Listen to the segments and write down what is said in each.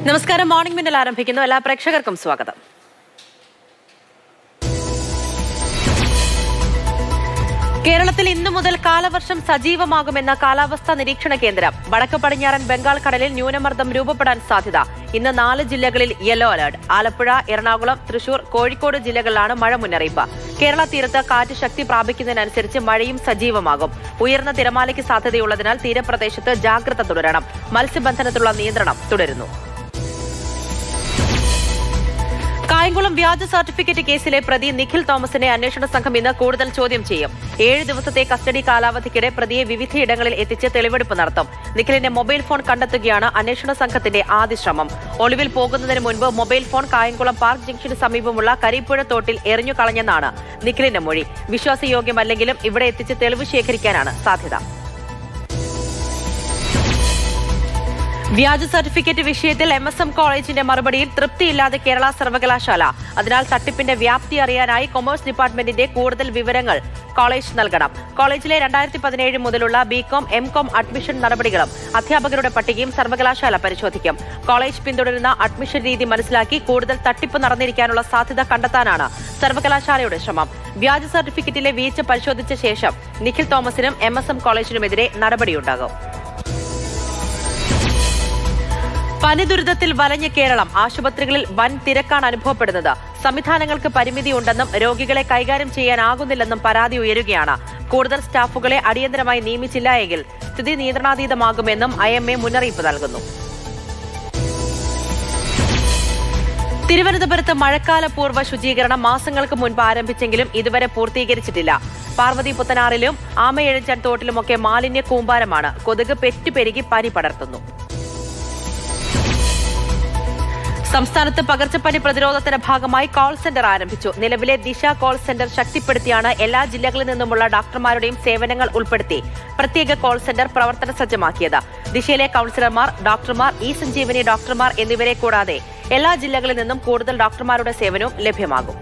നമസ്കാരം മോർണിംഗ് മിന്നൽ ആരംഭിക്കുന്നു എല്ലാ പ്രേക്ഷകർക്കും സ്വാഗതം കേരളത്തിൽ ഇന്നു മുതൽ കാലവർഷം സജീവമാകുമെന്ന കാലാവസ്ഥാ നിരീക്ഷണ കേന്ദ്രം വടക്ക് പടിഞ്ഞാറൻ ബംഗാൾ കടലിൽ ന്യൂനമർദ്ദം രൂപപ്പെടാൻ സാധ്യത ഇന്ന് നാല് ജില്ലകളിൽ യെല്ലോ അലർട്ട് ആലപ്പുഴ എറണാകുളം തൃശൂർ കോഴിക്കോട് ജില്ലകളിലാണ് മഴ മുന്നറിയിപ്പ് കേരള തീരത്ത് കാറ്റ് ശക്തി പ്രാപിക്കുന്നതിനനുസരിച്ച് മഴയും സജീവമാകും ഉയർന്ന തിരമാലയ്ക്ക് സാധ്യതയുള്ളതിനാൽ തീരപ്രദേശത്ത് ജാഗ്രത തുടരണം മത്സ്യബന്ധനത്തിലുള്ള നിയന്ത്രണം തുടരുന്നു കായംകുളം വ്യാജ സർട്ടിഫിക്കറ്റ് കേസിലെ പ്രതി നിഖിൽ തോമസിനെ അന്വേഷണ സംഘം ഇന്ന് കൂടുതൽ ചോദ്യം ചെയ്യും ഏഴ് ദിവസത്തെ കസ്റ്റഡി കാലാവധിക്കിടെ പ്രതിയെ വിവിധയിടങ്ങളിൽ എത്തിച്ച് തെളിവെടുപ്പ് നടത്തും നിഖിലിന്റെ മൊബൈൽ ഫോൺ കണ്ടെത്തുകയാണ് അന്വേഷണ സംഘത്തിന്റെ ആദ്യ ശ്രമം ഒളിവിൽ പോകുന്നതിന് മുൻപ് മൊബൈൽ ഫോൺ കായംകുളം പാർക്ക് ജംഗ്ഷന് സമീപമുള്ള കരിപ്പുഴ തോട്ടിൽ എറിഞ്ഞു കളഞ്ഞെന്നാണ് നിഖിലിന്റെ മൊഴി വിശ്വാസയോഗ്യമല്ലെങ്കിലും ഇവിടെ എത്തിച്ച് തെളിവ് ശേഖരിക്കാനാണ് സാധ്യത വ്യാജ സർട്ടിഫിക്കറ്റ് വിഷയത്തിൽ എം എസ് എം കോളേജിന്റെ മറുപടിയിൽ തൃപ്തിയില്ലാതെ കേരള സർവകലാശാല അതിനാൽ തട്ടിപ്പിന്റെ വ്യാപ്തി അറിയാനായി കൊമേഴ്സ് ഡിപ്പാർട്ട്മെന്റിന്റെ കൂടുതൽ വിവരങ്ങൾ കോളേജ് നൽകണം കോളേജിലെ രണ്ടായിരത്തി പതിനേഴ് മുതലുള്ള ബികോം എം കോം അഡ്മിഷൻ നടപടികളും അധ്യാപകരുടെ പട്ടികയും സർവകലാശാല പരിശോധിക്കും കോളേജ് പിന്തുടരുന്ന അഡ്മിഷൻ രീതി മനസ്സിലാക്കി കൂടുതൽ തട്ടിപ്പ് നടന്നിരിക്കാനുള്ള സാധ്യത കണ്ടെത്താനാണ് സർവകലാശാലയുടെ ശ്രമം വ്യാജ സർട്ടിഫിക്കറ്റിലെ വീഴ്ച പരിശോധിച്ച ശേഷം നിഖിൽ തോമസിനും എം എസ് എം കോളേജിനുമെതിരെ നടപടിയുണ്ടാകും പനി ദുരിതത്തിൽ വലഞ്ഞ കേരളം ആശുപത്രികളിൽ വൻ തിരക്കാണ് അനുഭവപ്പെടുന്നത് സംവിധാനങ്ങൾക്ക് പരിമിതിയുണ്ടെന്നും രോഗികളെ കൈകാര്യം ചെയ്യാനാകുന്നില്ലെന്നും പരാതി ഉയരുകയാണ് കൂടുതൽ സ്റ്റാഫുകളെ അടിയന്തരമായി നിയമിച്ചില്ല എങ്കിൽ സ്ഥിതി നിയന്ത്രണാതീതമാകുമെന്നും ഐ എം എ മുന്നറിയിപ്പ് നൽകുന്നു തിരുവനന്തപുരത്ത് മഴക്കാല പൂർവ്വ ശുചീകരണം മാസങ്ങൾക്ക് മുൻപ് ആരംഭിച്ചെങ്കിലും ഇതുവരെ പൂർത്തീകരിച്ചിട്ടില്ല പാർവതി പുത്തനാറിലും ആമയെഴഞ്ചാൻ തോട്ടിലുമൊക്കെ മാലിന്യ കൂമ്പാരമാണ് കൊതുക് പെറ്റുപെരുകി പനി പടർത്തുന്നു സംസ്ഥാനത്ത് പകർച്ചപ്പനി പ്രതിരോധത്തിന്റെ ഭാഗമായി കോൾ സെന്റർ ആരംഭിച്ചു നിലവിലെ ദിശ കോൾ സെന്റർ ശക്തിപ്പെടുത്തിയാണ് എല്ലാ ജില്ലകളിൽ നിന്നുമുള്ള ഡോക്ടർമാരുടെയും സേവനങ്ങൾ ഉൾപ്പെടുത്തി പ്രത്യേക കോൾ സെന്റർ പ്രവർത്തന സജ്ജമാക്കിയത് ദിശയിലെ കൌൺസിലർമാർ ഡോക്ടർമാർ ഇ സഞ്ജീവനി ഡോക്ടർമാർ എന്നിവരെ കൂടാതെ എല്ലാ ജില്ലകളിൽ നിന്നും കൂടുതൽ ഡോക്ടർമാരുടെ സേവനവും ലഭ്യമാകും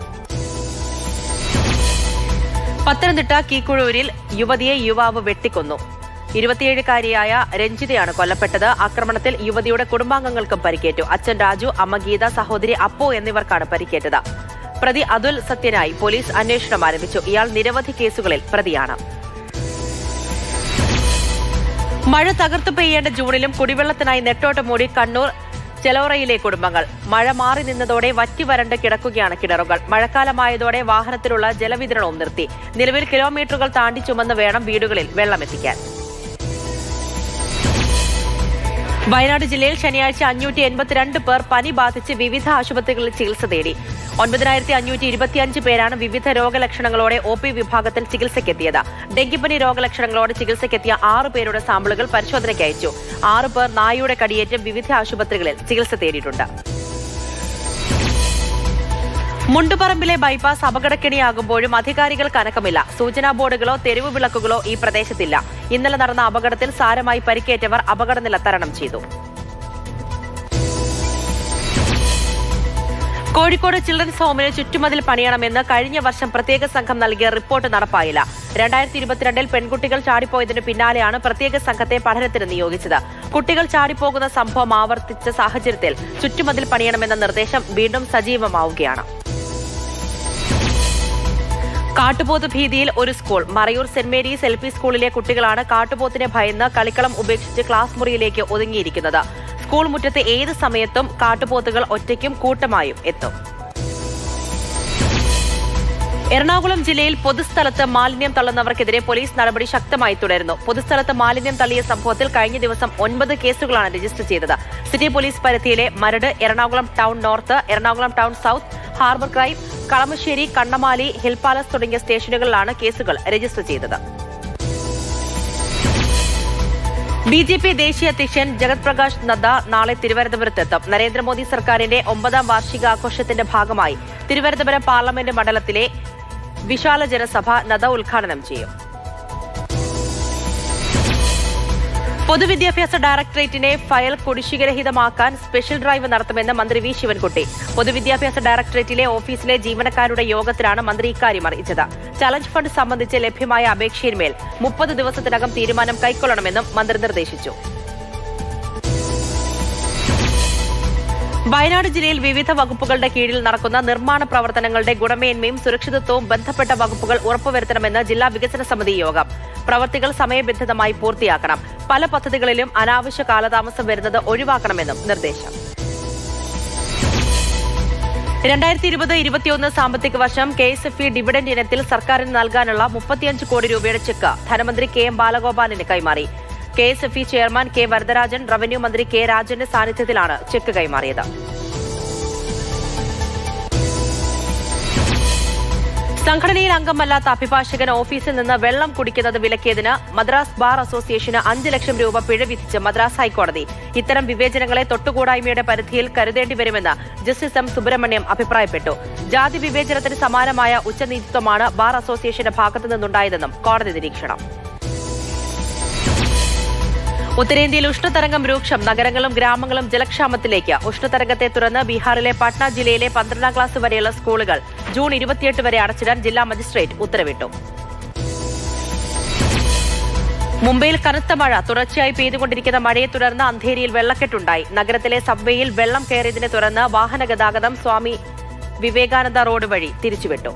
പത്തനംതിട്ട കീക്കുഴൂരിൽ യുവതിയെ യുവാവ് വെട്ടിക്കൊന്നു ഇരുപത്തിയേഴുകാരിയായ രഞ്ജിതയാണ് കൊല്ലപ്പെട്ടത് ആക്രമണത്തിൽ യുവതിയുടെ കുടുംബാംഗങ്ങൾക്കും പരിക്കേറ്റു അച്ഛൻ രാജു അമ്മ ഗീത സഹോദരി അപ്പോ എന്നിവർക്കാണ് പരിക്കേറ്റത് പ്രതി അതുൽ സത്യനായി പോലീസ് അന്വേഷണം ആരംഭിച്ചു ഇയാൾ നിരവധി കേസുകളിൽ പ്രതിയാണ് മഴ തകർത്തു പെയ്യേണ്ട ജൂണിലും കുടിവെള്ളത്തിനായി നെട്ടോട്ടം മൂടി കണ്ണൂർ ചെലോറയിലെ കുടുംബങ്ങൾ മഴ മാറി നിന്നതോടെ വറ്റി വരണ്ട് കിടക്കുകയാണ് കിണറുകൾ മഴക്കാലമായതോടെ വാഹനത്തിലുള്ള ജലവിതരണവും നിർത്തി നിലവിൽ കിലോമീറ്ററുകൾ താണ്ടി ചുമന്ന് വേണം വീടുകളിൽ വെള്ളമെത്തിക്കാൻ വയനാട് ജില്ലയിൽ ശനിയാഴ്ച അഞ്ഞൂറ്റി എൺപത്തിരണ്ട് പേർ പനി ബാധിച്ച് വിവിധ ആശുപത്രികളിൽ ചികിത്സ തേടി ഒൻപതിനായിരത്തി അഞ്ഞൂറ്റി ഇരുപത്തിയഞ്ച് പേരാണ് വിവിധ രോഗലക്ഷണങ്ങളോടെ ഒ പി വിഭാഗത്തിൽ ചികിത്സയ്ക്കെത്തിയത് ഡെങ്കിപ്പനി രോഗലക്ഷണങ്ങളോടെ ചികിത്സയ്ക്കെത്തിയ ആറ് പേരുടെ സാമ്പിളുകൾ പരിശോധനയ്ക്ക് അയച്ചു ആറ് പേർ നായയുടെ കടിയേറ്റ് വിവിധ ആശുപത്രികളിൽ ചികിത്സ തേടിയിട്ടുണ്ട് മുണ്ടുപറമ്പിലെ ബൈപ്പാസ് അപകടക്കെണിയാകുമ്പോഴും അധികാരികൾക്ക് അനക്കമില്ല സൂചനാ ബോർഡുകളോ തെരുവ് വിളക്കുകളോ ഈ പ്രദേശത്തില്ല ഇന്നലെ നടന്ന അപകടത്തിൽ സാരമായി പരിക്കേറ്റവർ അപകടനില തരണം ചെയ്തു കോഴിക്കോട് ചിൽഡ്രൻസ് ഹോമിന് ചുറ്റുമതിൽ പണിയണമെന്ന് കഴിഞ്ഞ വർഷം പ്രത്യേക സംഘം നൽകിയ റിപ്പോർട്ട് നടപ്പായില്ല രണ്ടായിരത്തി ഇരുപത്തിരണ്ടിൽ പെൺകുട്ടികൾ ചാടിപ്പോയതിനു പിന്നാലെയാണ് പ്രത്യേക സംഘത്തെ പഠനത്തിന് നിയോഗിച്ചത് കുട്ടികൾ ചാടിപ്പോകുന്ന സംഭവം ആവർത്തിച്ച സാഹചര്യത്തിൽ ചുറ്റുമതിൽ പണിയണമെന്ന നിർദ്ദേശം വീണ്ടും സജീവമാവുകയാണ് കാട്ടുപോത്ത് ഭീതിയിൽ ഒരു school Marayoor Saint Mary's L P സ്കൂളിലെ കുട്ടികളാണ് കാട്ടുപോത്തിനെ ഭയന്ന് കളിക്കളം ഉപേക്ഷിച്ച് ക്ലാസ് മുറിയിലേക്ക് ഒതുങ്ങിയിരിക്കുന്നത് സ്കൂൾ മുറ്റത്ത് ഏത് സമയത്തും കാട്ടുപോത്തുകൾ ഒറ്റയ്ക്കും കൂട്ടമായും എത്തും എറണാകുളം ജില്ലയിൽ പൊതുസ്ഥലത്ത് മാലിന്യം തള്ളുന്നവർക്കെതിരെ പോലീസ് നടപടി ശക്തമായി തുടരുന്നു പൊതുസ്ഥലത്ത് മാലിന്യം തള്ളിയ സംഭവത്തിൽ കഴിഞ്ഞ ദിവസം ഒൻപത് കേസുകളാണ് രജിസ്റ്റർ ചെയ്തത് സിറ്റി പോലീസ് പരിധിയിലെ Maradu Ernakulam town north Ernakulam town south harbour crime Kalamassery Kannamaly hill palace തുടങ്ങിയ സ്റ്റേഷനുകളിലാണ് കേസുകൾ രജിസ്റ്റർ ചെയ്തത് ബി ജെ പി ദേശീയ അധ്യക്ഷൻ ജഗത് പ്രകാശ് നദ്ദ നാളെ തിരുവനന്തപുരത്തെത്തും നരേന്ദ്രമോദി സർക്കാരിന്റെ ഒമ്പതാം വാർഷികാഘോഷത്തിന്റെ ഭാഗമായി തിരുവനന്തപുരം പാർലമെന്റ് മണ്ഡലത്തിലെ വിശാല ജനസഭ നദ്ദ ഉദ്ഘാടനം ചെയ്യും പൊതുവിദ്യാഭ്യാസ ഡയറക്ടറേറ്റിനെ ഫയൽ കുടിശ്ശികരഹിതമാക്കാൻ സ്പെഷ്യൽ ഡ്രൈവ് നടത്തുമെന്ന് മന്ത്രി വി ശിവൻകുട്ടി പൊതുവിദ്യാഭ്യാസ ഡയറക്ടറേറ്റിലെ ഓഫീസിലെ ജീവനക്കാരുടെ യോഗത്തിലാണ് മന്ത്രി ഇക്കാര്യം അറിയിച്ചത് ചലഞ്ച് ഫണ്ട് സംബന്ധിച്ച് ലഭ്യമായ അപേക്ഷയിന്മേൽ മുപ്പത് ദിവസത്തിനകം തീരുമാനം കൈക്കൊള്ളണമെന്നും മന്ത്രി നിർദ്ദേശിച്ചു വയനാട് ജില്ലയിൽ വിവിധ വകുപ്പുകളുടെ കീഴിൽ നടക്കുന്ന നിർമ്മാണ പ്രവർത്തനങ്ങളുടെ ഗുണമേന്മയും സുരക്ഷിതത്വവും ബന്ധപ്പെട്ട വകുപ്പുകൾ ഉറപ്പുവരുത്തണമെന്ന് ജില്ലാ വികസന സമിതി യോഗം പ്രവൃത്തികൾ സമയബന്ധിതമായി പൂർത്തിയാക്കണം പല പദ്ധതികളിലും അനാവശ്യ കാലതാമസം വരുന്നത് ഒഴിവാക്കണമെന്നും നിർദ്ദേശം രണ്ടായിരത്തി ഇരുപത് ഇരുപത്തിയൊന്ന് സാമ്പത്തിക വർഷം K S F E dividend ഇനത്തിൽ സർക്കാരിന് നൽകാനുള്ള മുപ്പത്തിയഞ്ച് കോടി രൂപയുടെ ചെക്ക് ധനമന്ത്രി കെ എം ബാലഗോപാലിന് കൈമാറി K S F E chairman K Varadarajan revenue മന്ത്രി കെ രാജന്റെ സാന്നിധ്യത്തിലാണ് ചെക്ക് കൈമാറിയത് സംഘടനയിൽ അംഗമല്ലാത്ത അഭിഭാഷകൻ ഓഫീസിൽ നിന്ന് വെള്ളം കുടിക്കുന്നത് വിലക്കിയതിന് മദ്രാസ് ബാർ അസോസിയേഷന് അഞ്ച് ലക്ഷം രൂപ പിഴ വിധിച്ച് മദ്രാസ് ഹൈക്കോടതി ഇത്തരം വിവേചനങ്ങളെ തൊട്ടുകൂടായ്മയുടെ പരിധിയിൽ കരുതേണ്ടി വരുമെന്ന് ജസ്റ്റിസ് എം സുബ്രഹ്മണ്യം അഭിപ്രായപ്പെട്ടു ജാതി വിവേചനത്തിന് സമാനമായ ഉച്ചനീതിത്വമാണ് ബാർ അസോസിയേഷന്റെ ഭാഗത്തു നിന്നുണ്ടായതെന്നും കോടതി നിരീക്ഷണം ഉത്തരേന്ത്യയിൽ ഉഷ്ണതരംഗം രൂക്ഷം നഗരങ്ങളും ഗ്രാമങ്ങളും ജലക്ഷാമത്തിലേക്ക് ഉഷ്ണതരംഗത്തെ തുടർന്ന് ബീഹാറിലെ പാട്ന ജില്ലയിലെ പന്ത്രണ്ടാം ക്ലാസ് വരെയുള്ള സ്കൂളുകൾ ജൂൺ ഇരുപത്തിയെട്ട് വരെ അടച്ചിടാൻ ജില്ലാ മജിസ്ട്രേറ്റ് ഉത്തരവിട്ടു മുംബൈയിൽ കനത്ത മഴ തുടർച്ചയായി പെയ്തുകൊണ്ടിരിക്കുന്ന മഴയെ തുടർന്ന് അന്ധേരിയിൽ വെള്ളക്കെട്ടുണ്ടായി നഗരത്തിലെ സബ്വേയിൽ വെള്ളം കയറിയതിനെ തുടർന്ന് വാഹന ഗതാഗതം സ്വാമി വിവേകാനന്ദ റോഡ് വഴി തിരിച്ചുവിട്ടു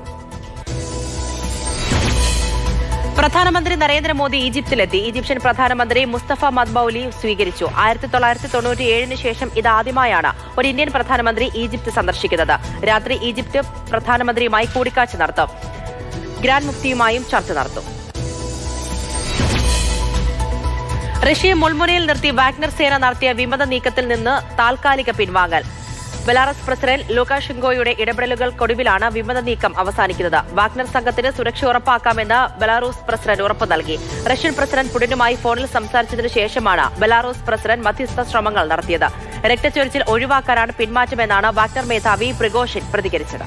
പ്രധാനമന്ത്രി നരേന്ദ്രമോദി ഈജിപ്തിലെത്തി ഈജിപ്ഷ്യൻ പ്രധാനമന്ത്രി മുസ്തഫ മദ്ബൌലി സ്വീകരിച്ചു ആയിരത്തി തൊള്ളായിരത്തി തൊണ്ണൂറ്റിയേഴിന് ശേഷം ഇതാദ്യമായാണ് ഒരു ഇന്ത്യൻ പ്രധാനമന്ത്രി ഈജിപ്ത് സന്ദർശിക്കുന്നത് രാത്രി ഈജിപ്ത് പ്രധാനമന്ത്രിയുമായി കൂടിക്കാഴ്ച നടത്തും ഗ്രാൻഡ് മുഫ്തിയുമായും ചർച്ച നടത്തും റഷ്യയെ മുൾമുനയിൽ നിർത്തി വാഗ്നർ സേന നടത്തിയ വിമത നീക്കത്തിൽ നിന്ന് താൽക്കാലിക പിൻവാങ്ങൽ ബെലാറസ് പ്രസിഡന്റ് ലൂക്കാഷെങ്കോയുടെ ഇടപെടലുകൾക്കൊടുവിലാണ് വിമത നീക്കം അവസാനിക്കുന്നത് വാഗ്നർ സംഘത്തിന് സുരക്ഷ ഉറപ്പാക്കാമെന്ന് ബെലാറൂസ് പ്രസിഡന്റ് ഉറപ്പു നൽകി റഷ്യൻ പ്രസിഡന്റ് പുടിനുമായി ഫോണിൽ സംസാരിച്ചതിനു ശേഷമാണ് ബെലാറൂസ് പ്രസിഡന്റ് മധ്യസ്ഥ ശ്രമങ്ങൾ നടത്തിയത് രക്തച്ചൊരിച്ചിൽ ഒഴിവാക്കാനാണ് പിന്മാറ്റമെന്നാണ് വാഗ്നർ മേധാവി പ്രിഗോഷിൻ പ്രതികരിച്ചത്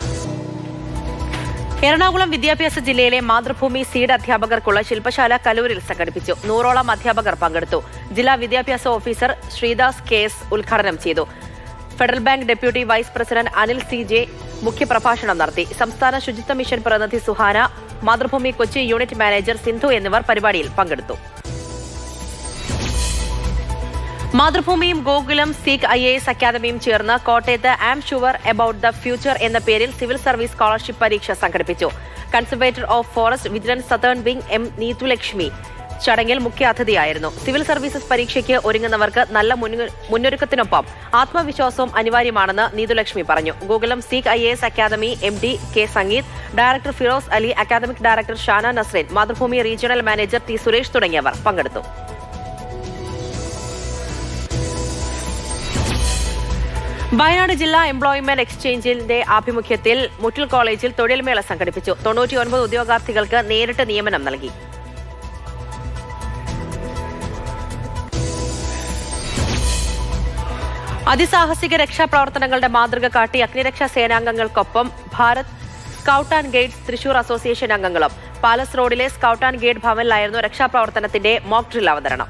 എറണാകുളം വിദ്യാഭ്യാസ ജില്ലയിലെ മാതൃഭൂമി സീഡ് അധ്യാപകർക്കുള്ള ശില്പശാല കലൂരിൽ സംഘടിപ്പിച്ചു നൂറോളം അധ്യാപകർ പങ്കെടുത്തു ജില്ലാ വിദ്യാഭ്യാസ ഓഫീസർ ശ്രീദാസ് കെ എസ് ഉദ്ഘാടനം ചെയ്തു Federal Bank deputy vice president Anil C J മുഖ്യപ്രഭാഷണം നടത്തി സംസ്ഥാന ശുചിത്വ മിഷൻ പ്രതിനിധി സുഹാന മാതൃഭൂമി കൊച്ചി യൂണിറ്റ് മാനേജർ സിന്ധു എന്നിവർ പരിപാടിയിൽ പങ്കെടുത്തു മാതൃഭൂമിയും Gokulam Seek I A S അക്കാദമിയും ചേർന്ന് കോട്ടയത്ത് am sure about the future എന്ന പേരിൽ സിവിൽ സർവീസ് സ്കോളർഷിപ്പ് പരീക്ഷ സംഘടിപ്പിച്ചു conservator of forest vigilance southern wing M Neethulakshmi ചടങ്ങിൽ മുഖ്യ അതിഥിയായിരുന്നു സിവിൽ സർവീസസ് പരീക്ഷയ്ക്ക് ഒരുങ്ങുന്നവർക്ക് നല്ല മുന്നു- മുന്നൊരുക്കത്തിനൊപ്പം ആത്മവിശ്വാസവും അനിവാര്യമാണെന്ന് നീതുലക്ഷ്മി പറഞ്ഞു Gokulam Seek I S academy M D K Sangeeth director Firoz Ali academic director Shana Nasreen Mathrubhumi regional manager T Suresh തുടങ്ങിയവർ പങ്കെടുത്തു വയനാട് ജില്ലാ എംപ്ലോയ്മെന്റ് എക്സ്ചേഞ്ചിന്റെ ആഭിമുഖ്യത്തിൽ മുട്ടിൽ കോളേജിൽ തൊഴിൽമേള സംഘടിപ്പിച്ചു തൊണ്ണൂറ്റിയൊൻപത് ഉദ്യോഗാർത്ഥികൾക്ക് നേരിട്ട് നിയമനം നൽകി അതിസാഹസിക രക്ഷാപ്രവർത്തനങ്ങളുടെ മാതൃക കാട്ടി അഗ്നിരക്ഷാ സേനാംഗങ്ങൾക്കൊപ്പം Bharat scout and guides Thrissur association അംഗങ്ങളും പാലസ് റോഡിലെ സ്കൌട്ട് ആൻഡ് ഗൈഡ് ഭവനിലായിരുന്നു രക്ഷാപ്രവർത്തനത്തിന്റെ മോക്ക് ഡ്രിൽ അവതരണം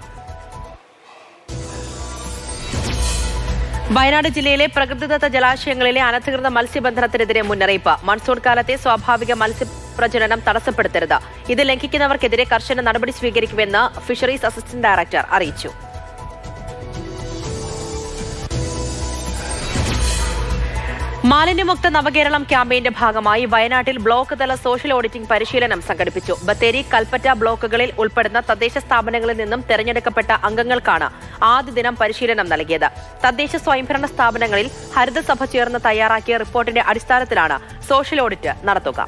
വയനാട് ജില്ലയിലെ പ്രകൃതിദത്ത ജലാശയങ്ങളിലെ അനധികൃത മത്സ്യബന്ധനത്തിനെതിരെ മുന്നറിയിപ്പ് മൺസൂൺ കാലത്തെ സ്വാഭാവിക മത്സ്യപ്രജനനം തടസ്സപ്പെടുത്തരുത് ഇത് ലംഘിക്കുന്നവർക്കെതിരെ കർശന നടപടി സ്വീകരിക്കുമെന്ന് ഫിഷറീസ് അസിസ്റ്റന്റ് ഡയറക്ടർ അറിയിച്ചു മാലിന്യമുക്ത നവകേരളം ക്യാമ്പയിന്റെ ഭാഗമായി വയനാട്ടിൽ ബ്ലോക്ക് തല സോഷ്യൽ ഓഡിറ്റിംഗ് പരിശീലനം സംഘടിപ്പിച്ചു ബത്തേരി കൽപ്പറ്റ ബ്ലോക്കുകളിൽ ഉൾപ്പെടുന്ന തദ്ദേശ സ്ഥാപനങ്ങളിൽ നിന്നും തെരഞ്ഞെടുക്കപ്പെട്ട അംഗങ്ങൾക്കാണ് ആദ്യ ദിനം പരിശീലനം നൽകിയത് തദ്ദേശ സ്വയംഭരണ സ്ഥാപനങ്ങളിൽ ഹരിതസഭ ചേർന്ന് തയ്യാറാക്കിയ റിപ്പോർട്ടിന്റെ അടിസ്ഥാനത്തിലാണ് സോഷ്യൽ ഓഡിറ്റ് നടത്തുക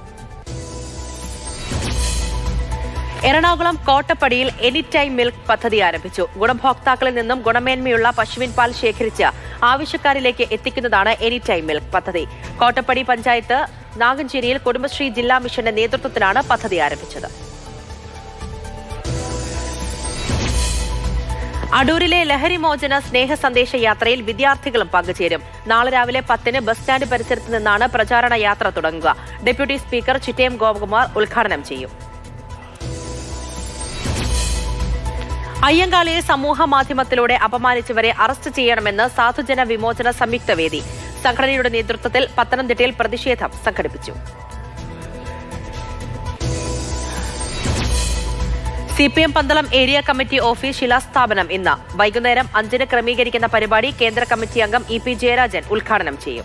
എറണാകുളം കോട്ടപ്പടിയിൽ എനി ടൈം മിൽക്ക് പദ്ധതി ആരംഭിച്ചു ഗുണഭോക്താക്കളിൽ നിന്നും ഗുണമേന്മയുള്ള പശുവിൻ പാൽ ശേഖരിച്ച് ആവശ്യക്കാരിലേക്ക് എത്തിക്കുന്നതാണ് എനി ടൈം മിൽക്ക് പദ്ധതി കോട്ടപ്പടി പഞ്ചായത്ത് നാഗഞ്ചേരിയിൽ കുടുംബശ്രീ ജില്ലാ മിഷന്റെ നേതൃത്വത്തിലാണ് പദ്ധതി ആരംഭിച്ചത് അടൂരിലെ ലഹരിമോചന സ്നേഹ സന്ദേശ യാത്രയിൽ വിദ്യാർത്ഥികളും പങ്കുചേരും നാളെ രാവിലെ പത്തിന് ബസ് സ്റ്റാൻഡ് പരിസരത്ത് നിന്നാണ് പ്രചാരണ യാത്ര തുടങ്ങുക ഡെപ്യൂട്ടി സ്പീക്കർ ചിറ്റയം ഗോപകുമാർ ഉദ്ഘാടനം ചെയ്യും അയ്യങ്കാളിയെ സമൂഹ മാധ്യമത്തിലൂടെ അപമാനിച്ചവരെ അറസ്റ്റ് ചെയ്യണമെന്ന് സാധുജന വിമോചന സംയുക്ത വേദി സംഘടനയുടെ നേതൃത്വത്തിൽ പത്തനംതിട്ടയിൽ പ്രതിഷേധം സംഘടിപ്പിച്ചു C P M Pandalam area committee office ശിലാസ്ഥാപനം ഇന്ന് വൈകുന്നേരം അഞ്ചിന് ക്രമീകരിക്കുന്ന പരിപാടി കേന്ദ്ര കമ്മിറ്റി അംഗം ഇ പി ജയരാജൻ ഉദ്ഘാടനം ചെയ്യും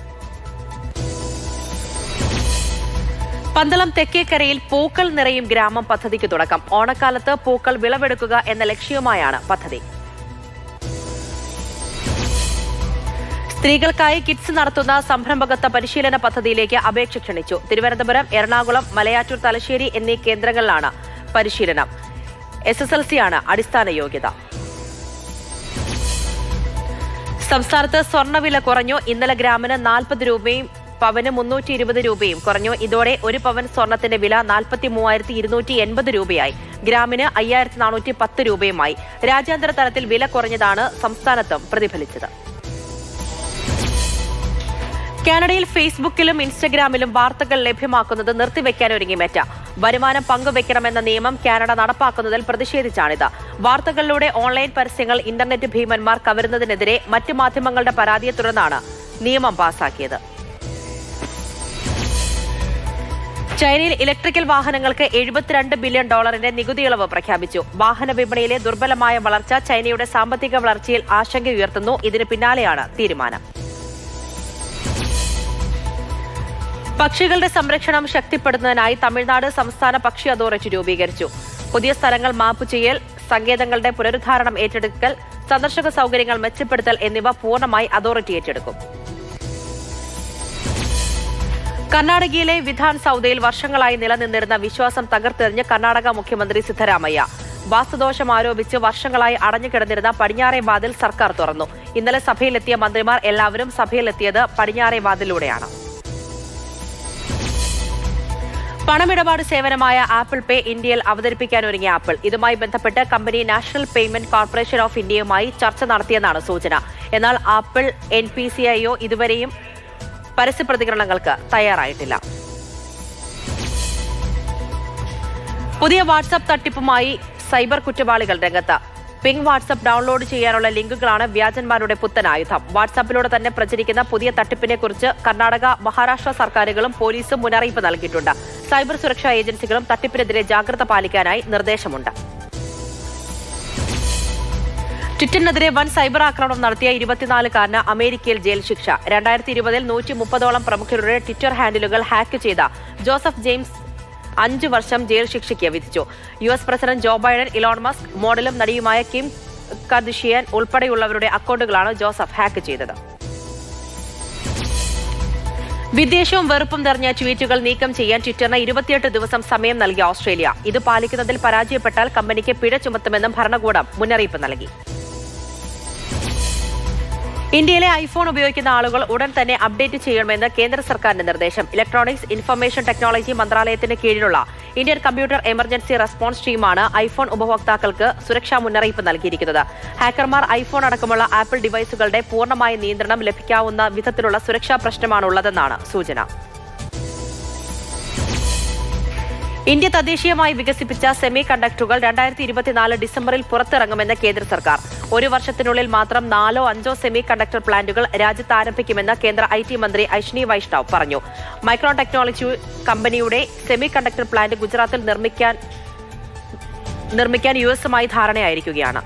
പന്തളം തെക്കേക്കരയിൽ പൂക്കൾ നിറയും ഗ്രാമം പദ്ധതിക്ക് തുടക്കം ഓണക്കാലത്ത് പൂക്കൾ വിളവെടുക്കുക എന്ന ലക്ഷ്യവുമായാണ് പദ്ധതി സ്ത്രീകൾക്കായി കിഡ്സ് നടത്തുന്ന സംരംഭകത്വ പരിശീലന പദ്ധതിയിലേക്ക് അപേക്ഷ ക്ഷണിച്ചു തിരുവനന്തപുരം എറണാകുളം മലയാറ്റൂർ തലശ്ശേരി എന്നീ കേന്ദ്രങ്ങളിലാണ് പരിശീലനം എസ് എസ് എൽ സി ആണ് അടിസ്ഥാന യോഗ്യത സംസ്ഥാനത്ത് സ്വർണ്ണവില കുറഞ്ഞു ഇന്നലെ ഗ്രാമിന് നാൽപ്പത് രൂപയും പവന് മുന്നൂറ്റി ഇരുപത് രൂപയും കുറഞ്ഞു ഇതോടെ ഒരു പവൻ സ്വർണത്തിന്റെ വില നാൽപ്പത്തി മൂവായിരത്തി ഇരുന്നൂറ്റി എൺപത് രൂപയായി ഗ്രാമിന് അയ്യായിരത്തി നാനൂറ്റി പത്ത് രൂപയുമായി രാജ്യാന്തര തലത്തിൽ വില കുറഞ്ഞതാണ് സംസ്ഥാനത്തും പ്രതിഫലിച്ചത് കാനഡയിൽ ഫേസ്ബുക്കിലും ഇൻസ്റ്റഗ്രാമിലും വാർത്തകൾ ലഭ്യമാക്കുന്നത് നിർത്തിവെക്കാൻ ഒരുങ്ങി മെറ്റ വരുമാനം പങ്കുവെക്കണമെന്ന നിയമം കാനഡ നടപ്പാക്കുന്നതിൽ പ്രതിഷേധിച്ചാണിത് വാർത്തകളിലൂടെ ഓൺലൈൻ പരസ്യങ്ങൾ ഇന്റർനെറ്റ് ഭീമന്മാർ കവരുന്നതിനെതിരെ മറ്റ് മാധ്യമങ്ങളുടെ പരാതിയെ തുടർന്നാണ് നിയമം പാസാക്കിയത് ചൈനയിൽ ഇലക്ട്രിക്കൽ വാഹനങ്ങൾക്ക് എഴുപത്തിരണ്ട് ബില്യൺ ഡോളറിന്റെ നികുതി ഇളവ് പ്രഖ്യാപിച്ചു വാഹന വിപണിയിലെ ദുർബലമായ വളർച്ച ചൈനയുടെ സാമ്പത്തിക വളർച്ചയിൽ ആശങ്കയുയർത്തുന്നു ഇതിന് പിന്നാലെയാണ് തീരുമാനം പക്ഷികളുടെ സംരക്ഷണം ശക്തിപ്പെടുത്തുന്നതിനായി തമിഴ്നാട് സംസ്ഥാന പക്ഷി അതോറിറ്റി രൂപീകരിച്ചു പുതിയ സ്ഥലങ്ങൾ മാപ്പ് ചെയ്യൽ സങ്കേതങ്ങളുടെ പുനരുദ്ധാരണം ഏറ്റെടുക്കൽ സന്ദർശക സൗകര്യങ്ങൾ മെച്ചപ്പെടുത്തൽ എന്നിവ പൂർണ്ണമായി അതോറിറ്റി ഏറ്റെടുക്കും കർണാടകയിലെ വിധാൻ സൗദയിൽ വർഷങ്ങളായി നിലനിന്നിരുന്ന വിശ്വാസം തകർത്തെറിഞ്ഞ് കർണാടക മുഖ്യമന്ത്രി സിദ്ധരാമയ്യ വാസ്തുദോഷം ആരോപിച്ച് വർഷങ്ങളായി അടഞ്ഞുകിടന്നിരുന്ന പടിഞ്ഞാറേ വാതിൽ സർക്കാർ തുറന്നു ഇന്നലെ സഭയിലെത്തിയ മന്ത്രിമാർ എല്ലാവരും സഭയിലെത്തിയത് പടിഞ്ഞാറേ വാതിലൂടെയാണ് പണമിടപാട് സേവനമായ ആപ്പിൾ പേ ഇന്ത്യയിൽ അവതരിപ്പിക്കാൻ ഒരുങ്ങിയ ആപ്പിൾ ഇതുമായി ബന്ധപ്പെട്ട് company national payment corporation of ഇന്ത്യയുമായി ചർച്ച നടത്തിയെന്നാണ് സൂചന എന്നാൽ Apple N P C I O ഇതുവരെയും പരസ്യ പ്രതികരണങ്ങൾക്ക് തയ്യാറായിട്ടില്ല പുതിയ വാട്സാപ്പ് തട്ടിപ്പുമായി സൈബർ കുറ്റവാളികൾ രംഗത്ത് പിങ് വാട്സാപ്പ് ഡൗൺലോഡ് ചെയ്യാനുള്ള ലിങ്കുകളാണ് വ്യാജന്മാരുടെ പുത്തൻ ആയുധം വാട്സാപ്പിലൂടെ തന്നെ പ്രചരിക്കുന്ന പുതിയ തട്ടിപ്പിനെ കുറിച്ച് കർണാടക മഹാരാഷ്ട്ര സർക്കാരുകളും പോലീസും മുന്നറിയിപ്പ് നൽകിയിട്ടുണ്ട് സൈബർ സുരക്ഷാ ഏജൻസികളും തട്ടിപ്പിനെതിരെ ജാഗ്രത പാലിക്കാനായി നിർദ്ദേശമുണ്ട് ട്വിറ്ററിനെതിരെ വൻ സൈബർ ആക്രമണം നടത്തിയ ഇരുപത്തിനാലുകാരന് അമേരിക്കയിൽ ജയിൽ ശിക്ഷ രണ്ടായിരത്തി ഇരുപതിൽ നൂറ്റി മുപ്പതോളം പ്രമുഖരുടെ ട്വിറ്റർ ഹാൻഡിലുകൾ ഹാക്ക് ചെയ്ത ജോസഫ് ജെയിംസ് അഞ്ചു വർഷം ജയിൽ ശിക്ഷയ്ക്ക് വിധിച്ചു U S president Joe Biden Elon Musk മോഡലും നടിയുമായ കിം കർദിഷിയൻ ഉൾപ്പെടെയുള്ളവരുടെ അക്കൗണ്ടുകളാണ് ജോസഫ് ഹാക്ക് ചെയ്തത് വിദ്വേഷവും വെറുപ്പും നിറഞ്ഞ ട്വീറ്റുകൾ നീക്കം ചെയ്യാൻ ട്വിറ്ററിന് ഇരുപത്തിയെട്ട് ദിവസം സമയം നൽകിയ ഓസ്ട്രേലിയ ഇത് പാലിക്കുന്നതിൽ പരാജയപ്പെട്ടാൽ കമ്പനിക്ക് പിഴ ചുമത്തുമെന്നും ഭരണകൂടം മുന്നറിയിപ്പ് നൽകി ഇന്ത്യയിലെ ഐഫോൺ ഉപയോഗിക്കുന്ന ആളുകൾ ഉടൻ തന്നെ അപ്ഡേറ്റ് ചെയ്യണമെന്ന് കേന്ദ്ര സർക്കാരിന്റെ നിർദ്ദേശം ഇലക്ട്രോണിക്സ് ഇൻഫർമേഷൻ ടെക്നോളജി മന്ത്രാലയത്തിന് കീഴിലുള്ള ഇന്ത്യൻ കമ്പ്യൂട്ടർ എമർജൻസി റെസ്പോൺസ് ടീമാണ് ഐഫോൺ ഉപഭോക്താക്കൾക്ക് സുരക്ഷാ മുന്നറിയിപ്പ് നൽകിയിരിക്കുന്നത് ഹാക്കർമാർ ഐഫോൺ അടക്കമുള്ള ആപ്പിൾ ഡിവൈസുകളുടെ പൂർണ്ണമായ നിയന്ത്രണം ലഭിക്കാവുന്ന വിധത്തിലുള്ള സുരക്ഷാ പ്രശ്നമാണുള്ളതെന്നാണ് സൂചന ഇന്ത്യ തദ്ദേശീയമായി വികസിപ്പിച്ച സെമി കണ്ടക്ടറുകൾ രണ്ടായിരത്തി ഇരുപത്തിനാല് ഡിസംബറിൽ പുറത്തിറങ്ങുമെന്ന് കേന്ദ്ര സർക്കാർ ഒരു വർഷത്തിനുള്ളിൽ മാത്രം നാലോ അഞ്ചോ സെമി കണ്ടക്ടർ പ്ലാന്റുകൾ രാജ്യത്ത് ആരംഭിക്കുമെന്ന് കേന്ദ്ര ഐ ടി മന്ത്രി അശ്വിനി വൈഷ്ണവ് പറഞ്ഞു മൈക്രോൺ ടെക്നോളജി കമ്പനിയുടെ സെമി കണ്ടക്ടർ പ്ലാന്റ് ഗുജറാത്തിൽ നിർമ്മിക്കാൻ നിർമ്മിക്കാൻ യു എസുമായി ധാരണയായിരിക്കുകയാണ്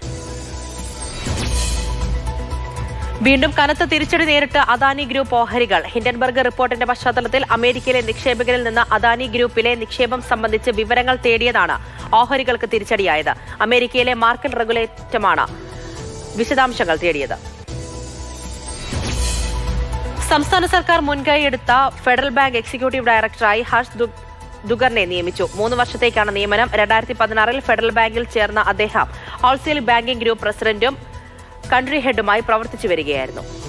വീണ്ടും കനത്ത തിരിച്ചടി നേരിട്ട് അദാനി ഗ്രൂപ്പ് ഓഹരികൾ ഹിൻഡൻബർഗ് റിപ്പോർട്ടിന്റെ പശ്ചാത്തലത്തിൽ അമേരിക്കയിലെ നിക്ഷേപകരിൽ നിന്ന് അദാനി ഗ്രൂപ്പിലെ നിക്ഷേപം സംബന്ധിച്ച് വിവരങ്ങൾ തേടിയതാണ് ഓഹരികൾക്ക് തിരിച്ചടിയായത് അമേരിക്കയിലെ മാർക്കറ്റ് റെഗുലേറ്റമാണ് വിശദാംശങ്ങൾ തേടിയത് സംസ്ഥാന സർക്കാർ മുൻകൈയെടുത്ത ഫെഡറൽ ബാങ്ക് എക്സിക്യൂട്ടീവ് ഡയറക്ടറായി ഹർഷ് ദു- ദുഗറിനെ നിയമിച്ചു മൂന്ന് വർഷത്തേക്കാണ് നിയമനം രണ്ടായിരത്തി പതിനാറിൽ ഫെഡറൽ ബാങ്കിൽ ചേർന്ന അദ്ദേഹം ഹോൾസെയിൽ ബാങ്കിംഗ് ഗ്രൂപ്പ് പ്രസിഡന്റും കൺട്രി ഹെഡുമായി പ്രവർത്തിച്ചു വരികയായിരുന്നു